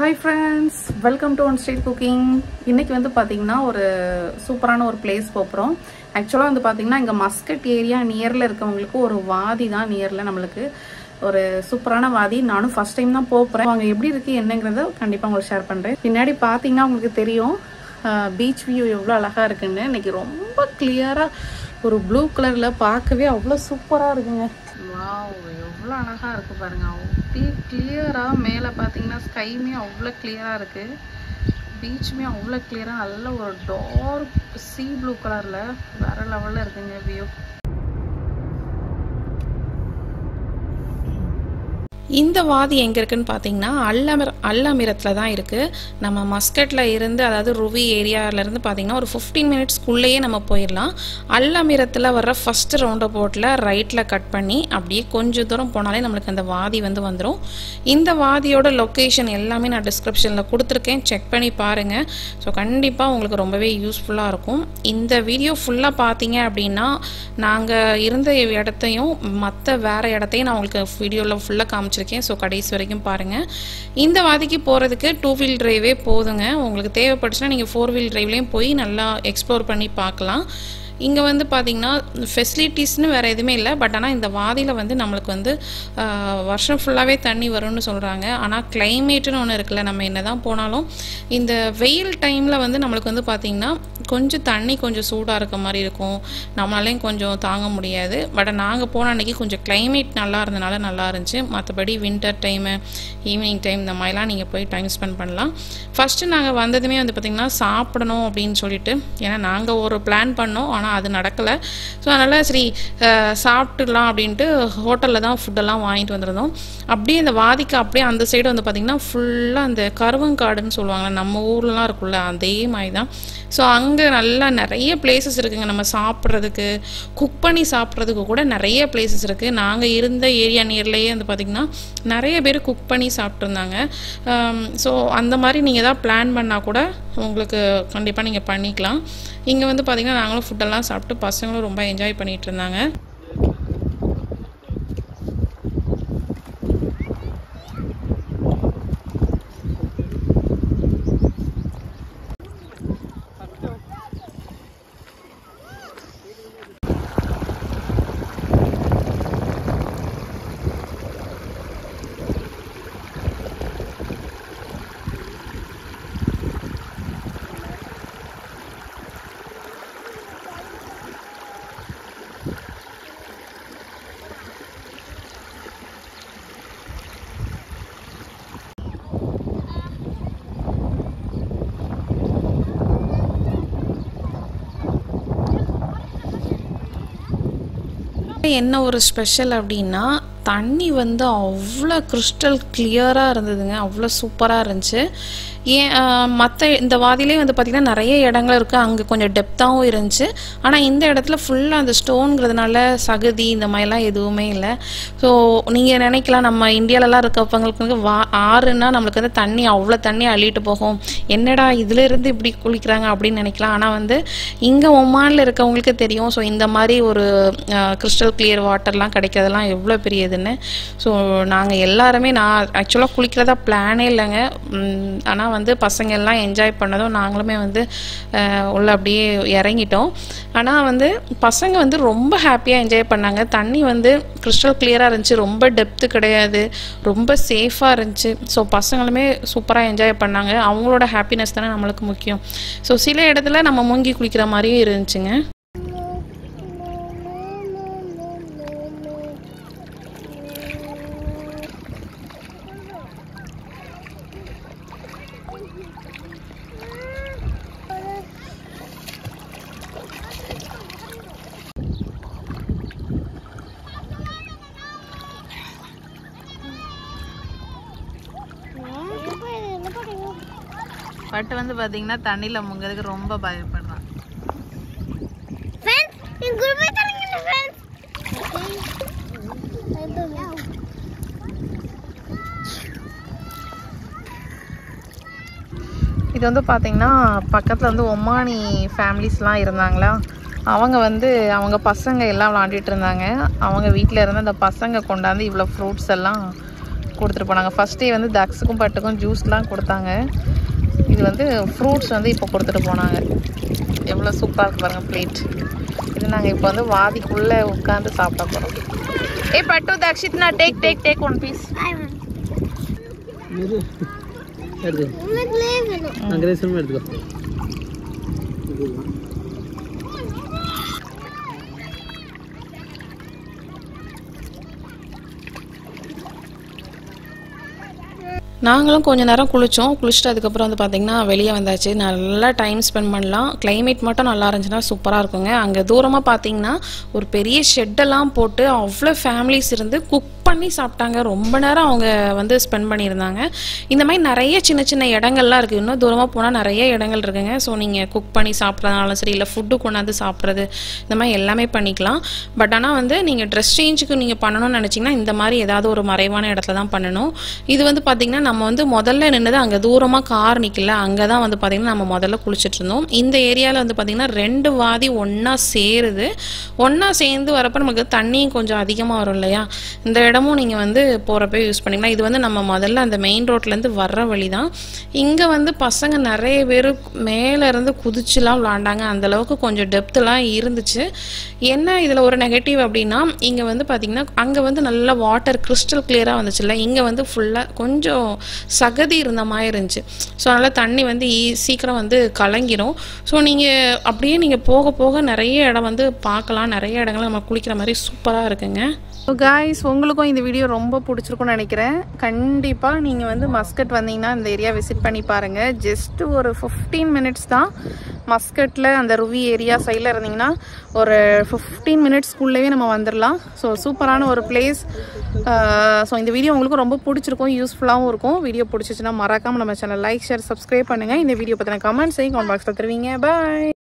Hi friends welcome to one street cooking இன்னைக்கு வந்து பார்த்தீங்கன்னா ஒரு சூப்பரான ஒரு பிளேஸ் போகிறோம் ஆக்சுவலாக வந்து பார்த்தீங்கன்னா இங்கே மஸ்கட் ஏரியா நியரில் இருக்கவங்களுக்கு ஒரு வாதி தான் நியரில் நம்மளுக்கு ஒரு சூப்பரான வாதி நானும் ஃபர்ஸ்ட் டைம் தான் போகிறேன் அவங்க எப்படி இருக்குது என்னங்கிறத கண்டிப்பாக உங்களுக்கு ஷேர் பண்ணுறேன் பின்னாடி பார்த்தீங்கன்னா உங்களுக்கு தெரியும் பீச் வியூ எவ்வளோ அழகாக இருக்குன்னு இன்னைக்கு ரொம்ப கிளியராக ஒரு ப்ளூ கலரில் பார்க்கவே அவ்வளோ சூப்பராக இருக்குங்க வாவ் எவ்வளோ அழகாக இருக்குது பாருங்க அப்படியே கிளியராக மேலே பார்த்தீங்கன்னா ஸ்கைமே அவ்வளோ கிளியராக இருக்குது பீச்சுமே அவ்வளோ கிளியராக நல்ல ஒரு டார்க் சீ ப்ளூ கலரில் வேற லெவலில் இருக்குங்க வியூ இந்த வாதி எங்கே இருக்குன்னு பார்த்தீங்கன்னா அல்லமிர அல்லமிரத்தில் தான் இருக்குது நம்ம மஸ்கட்டில் இருந்து அதாவது ருவி ஏரியாவிலேருந்து பார்த்தீங்கன்னா ஒரு ஃபிஃப்டீன் மினிட்ஸ்க்குள்ளேயே நம்ம போயிடலாம் அல்லமிரத்தில் வர்ற ஃபஸ்ட்டு ரவுண்ட் போட்டில் ரைட்டில் கட் பண்ணி அப்படியே கொஞ்சம் தூரம் போனாலே நம்மளுக்கு அந்த வாதி வந்து வந்துடும் இந்த வாதியோட லொக்கேஷன் எல்லாமே நான் டிஸ்கிரிப்ஷனில் கொடுத்துருக்கேன் செக் பண்ணி பாருங்கள் ஸோ கண்டிப்பாக உங்களுக்கு ரொம்பவே யூஸ்ஃபுல்லாக இருக்கும் இந்த வீடியோ ஃபுல்லாக பார்த்தீங்க அப்படின்னா நாங்கள் இருந்த இடத்தையும் மற்ற வேறு இடத்தையும் நான் உங்களுக்கு வீடியோவில் ஃபுல்லாக காமிச்சிருக்கேன் ஸோ கடைசி வரைக்கும் பாருங்கள் இந்த வாதிக்கு போகிறதுக்கு டூ வீல் டிரைவே போதுங்க உங்களுக்கு தேவைப்பட்டுச்சுன்னா நீங்கள் ஃபோர் வீல் டிரைவ்லேயும் போய் நல்லா எக்ஸ்ப்ளோர் பண்ணி பார்க்கலாம் இங்கே வந்து பார்த்திங்கன்னா ஃபெசிலிட்டிஸ்னு வேறு எதுவுமே இல்லை பட் ஆனால் இந்த வாதியில் வந்து நம்மளுக்கு வந்து ஆஹ், வருஷம் ஃபுல்லாகவே தண்ணி வரும்னு சொல்கிறாங்க ஆனால் கிளைமேட்டுன்னு ஒன்று இருக்குல்ல நம்ம என்ன தான் போனாலும் இந்த வெயில் டைமில் வந்து நம்மளுக்கு வந்து பார்த்திங்கன்னா கொஞ்சம் தண்ணி கொஞ்சம் சூடாக இருக்க மாதிரி இருக்கும் நம்மளாலையும் கொஞ்சம் தாங்க முடியாது பட் நாங்கள் போன அன்றைக்கி கொஞ்சம் கிளைமேட் நல்லா இருந்தனால நல்லா இருந்துச்சு மற்றபடி வின்டர் டைமு ஈவினிங் டைம் இந்த மாதிரிலாம் நீங்கள் போய் டைம் ஸ்பெண்ட் பண்ணலாம் ஃபஸ்ட்டு நாங்கள் வந்ததுமே வந்து பார்த்திங்கன்னா சாப்பிடணும் அப்படின்னு சொல்லிட்டு ஏன்னா நாங்கள் ஒரு பிளான் பண்ணோம் ஆனால் அது நடக்கலை ஸோ அதனால் சரி அஹ், சாப்பிட்டுடலாம் அப்படின்ட்டு ஹோட்டலில் தான் ஃபுட்டெல்லாம் வாங்கிட்டு வந்திருந்தோம் அப்படியே இந்த வாதிக்கு அப்படியே அந்த சைடு வந்து பார்த்திங்கன்னா ஃபுல்லாக அந்த கருவங்காடுன்னு சொல்லுவாங்க நம்ம ஊர்லலாம் இருக்குல்ல அதே மாதிரி தான் ஸோ அங்கே நல்லா நிறைய பிளேசஸ் இருக்குங்க நம்ம சாப்பிட்றதுக்கு குக் பண்ணி சாப்பிட்றதுக்கு கூட நிறைய பிளேசஸ் இருக்குது நாங்கள் இருந்த ஏரியா நியர்லேயே வந்து பார்த்திங்கன்னா நிறைய பேர் குக் பண்ணி சாப்பிட்ருந்தாங்க ஸோ அந்த மாதிரி நீங்கள் எதாவது பிளான் பண்ணால் கூட உங்களுக்கு கண்டிப்பாக நீங்கள் பண்ணிக்கலாம் இங்கே வந்து பார்த்திங்கன்னா நாங்களும் ஃபுட்டெல்லாம் சாப்பிட்டு பசங்களும் ரொம்ப என்ஜாய் பண்ணிகிட்டு இருந்தாங்க என்ன ஒரு ஸ்பெஷல் அப்படின்னா தண்ணி வந்து அவ்வளோ கிறிஸ்டல் கிளியராக இருந்ததுங்க அவ்வளோ சூப்பராக இருந்துச்சு ஏன் மற்ற இந்த வாதிலே வந்து பார்த்திங்கன்னா நிறைய இடங்கள் இருக்குது அங்கே கொஞ்சம் டெப்த்தாகவும் இருந்துச்சு ஆனால் இந்த இடத்துல ஃபுல்லாக அந்த ஸ்டோனுங்கிறதுனால சகதி இந்த மாதிரிலாம் எதுவுமே இல்லை ஸோ நீங்கள் நினைக்கலாம் நம்ம இந்தியாலலாம் இருக்கவங்களுக்கு வந்து வா ஆறுனா நம்மளுக்கு வந்து தண்ணி அவ்வளோ தண்ணி அள்ளிட்டு போகும் என்னடா இதுல இருந்து இப்படி குளிக்கிறாங்க அப்படின்னு நினைக்கலாம் ஆனால் வந்து இங்கே ஒமானில் இருக்கவங்களுக்கு தெரியும் ஸோ இந்த மாதிரி ஒரு கிறிஸ்டல் கிளியர் வாட்டர்லாம் கிடைக்கிறதெல்லாம் எவ்வளோ பெரிய இதுன்னு ஸோ நாங்கள் எல்லாருமே நான் ஆக்சுவலாக குளிக்கிறதா பிளானே இல்லைங்க ஆனால் வந்து பசங்க எல்லாம் என்ஜாய் பண்ணதும் நாங்களுமே வந்து அஹ், உள்ள அப்படியே இறங்கிட்டோம் ஆனால் வந்து பசங்க வந்து ரொம்ப ஹாப்பியாக என்ஜாய் பண்ணாங்க தண்ணி வந்து கிறிஸ்டல் கிளியராக இருந்துச்சு ரொம்ப டெப்த்து கிடையாது ரொம்ப சேஃபாக இருந்துச்சு ஸோ பசங்களுமே சூப்பராக என்ஜாய் பண்ணாங்க அவங்களோட ஹாப்பினஸ் தானே நம்மளுக்கு முக்கியம் ஸோ சில இடத்துல நம்ம மூங்கி குளிக்கிற மாதிரியும் இருந்துச்சுங்க பட் வந்து பார்த்தீங்கன்னா தண்ணியில் முங்கிறதுக்கு ரொம்ப பயப்படுறான் Friends, in good way, friends. இது வந்து பார்த்தீங்கன்னா பக்கத்தில் வந்து ஒமானி ஃபேமிலிஸ்லாம் இருந்தாங்களா அவங்க வந்து அவங்க பசங்க எல்லாம் விளாண்டுட்டு இருந்தாங்க அவங்க வீட்டில் இருந்து அந்த பசங்க கொண்டாந்து இவ்வளோ ஃப்ரூட்ஸ் எல்லாம் கொடுத்துட்டு போனாங்க ஃபர்ஸ்ட் டே வந்து தக்ஸுக்கும் பட்டுக்கும் ஜூஸ்லாம் கொடுத்தாங்க இது வந்து ஃப்ரூட்ஸ் வந்து இப்போ கொடுத்துட்டு போனாங்க எவ்வளோ சூப்பராக இருக்கு பாருங்க பிளேட் இது நாங்கள் இப்போ வந்து வாதிக்குள்ளே உட்காந்து சாப்பிட போகிறோம் ஏய் பட்டு தக்ஷித் நான் take take take one piece இரு. எடுத்து அங்கே ரேசன் எடுத்துக்கோ நாங்களும் கொஞ்ச நேரம் குளித்தோம் குளிச்சுட்டு அதுக்கப்புறம் வந்து பார்த்திங்கன்னா வெளியே வந்தாச்சு நல்லா டைம் ஸ்பெண்ட் பண்ணலாம் climate மட்டும் நல்லா இருந்துச்சுன்னா சூப்பராக இருக்குங்க அங்கே தூரமாக பார்த்தீங்கன்னா ஒரு பெரிய ஷெட்டெல்லாம் போட்டு அவ்வளோ ஃபேமிலிஸ் இருந்து குக் பண்ணி சாப்பிட்டாங்க ரொம்ப நேரம் அவங்க வந்து ஸ்பெண்ட் பண்ணியிருந்தாங்க இந்த மாதிரி நிறைய சின்ன சின்ன இடங்கள்லாம் இருக்குது இன்னும் தூரமாக போனால் நிறைய இடங்கள் இருக்குங்க ஸோ நீங்கள் குக் பண்ணி சாப்பிட்றதுனாலும் சரி இல்லை ஃபுட்டு கொண்டாந்து சாப்பிட்றது இந்த மாதிரி எல்லாமே பண்ணிக்கலாம் பட் ஆனால் வந்து நீங்கள் ட்ரெஸ் சேஞ்சுக்கு நீங்கள் பண்ணணும்னு நினச்சிங்கன்னா இந்த மாதிரி ஏதாவது ஒரு மறைவான இடத்துல தான் பண்ணணும் இது வந்து பார்த்திங்கன்னா நம்ம வந்து முதல்ல நின்னது அங்கே தூரமாக கார் நிற்கல அங்கே தான் வந்து பார்த்திங்கன்னா நம்ம முதல்ல குளிச்சுட்டு இருந்தோம் இந்த ஏரியாவில் வந்து பார்த்திங்கன்னா ரெண்டு வாதி ஒன்றா சேருது ஒன்றா சேர்ந்து வரப்போ நமக்கு தண்ணியும் கொஞ்சம் அதிகமாக வரும் இல்லையா இந்த இடமும் நீங்கள் வந்து போகிறப்ப யூஸ் பண்ணிக்கலாம் இது வந்து நம்ம முதல்ல அந்த மெயின் ரோட்லேருந்து வர்ற வழி தான் இங்கே வந்து பசங்க நிறைய பேர் மேலே இருந்து குதிச்சுலாம் விளாண்டாங்க அந்த அளவுக்கு கொஞ்சம் டெப்த்லாம் இருந்துச்சு என்ன இதில் ஒரு நெகட்டிவ் அப்படின்னா இங்கே வந்து பார்த்திங்கன்னா அங்கே வந்து நல்லா வாட்டர் கிறிஸ்டல் கிளியராக வந்துச்சுல்ல இங்கே வந்து ஃபுல்லாக கொஞ்சம் சகதி இருந்த மாதிரி இருந்துச்சு ஸோ அதனால் தண்ணி வந்து ஈ- சீக்கிரம் வந்து கலங்கிரும் ஸோ நீங்கள் அப்படியே நீங்கள் போக போக நிறைய இடம் வந்து பார்க்கலாம் நிறைய இடங்கள் நம்ம குளிக்கிற மாதிரி சூப்பராக இருக்குங்க ஸோ காய்ஸ் உங்களுக்கும் இந்த வீடியோ ரொம்ப பிடிச்சிருக்கும்னு நினைக்கிறேன் கண்டிப்பாக நீங்கள் வந்து மஸ்கட் வந்தீங்கன்னா இந்த ஏரியா விசிட் பண்ணி பாருங்கள் ஜஸ்ட் ஒரு ஃபிஃப்டீன் மினிட்ஸ் தான் மஸ்கட்டில் அந்த ருவி ஏரியா சைடில் இருந்தீங்கன்னா ஒரு ஃபிஃப்டீன் மினிட்ஸ்க்குள்ளேயே நம்ம வந்துடலாம் ஸோ சூப்பரான ஒரு பிளேஸ் ஸோ இந்த வீடியோ உங்களுக்கு ரொம்ப பிடிச்சிருக்கும் யூஸ்ஃபுல்லாகவும் இருக்கும் வீடியோ பிடிச்சிச்சுன்னா மறக்காமல் நம்ம சேனல் லைக் ஷேர் சப்ஸ்கிரைப் பண்ணுங்கள் இந்த வீடியோ பற்றின கமெண்ட்ஸையும் கமெண்ட் பாக்ஸில் தருவீங்க பாய்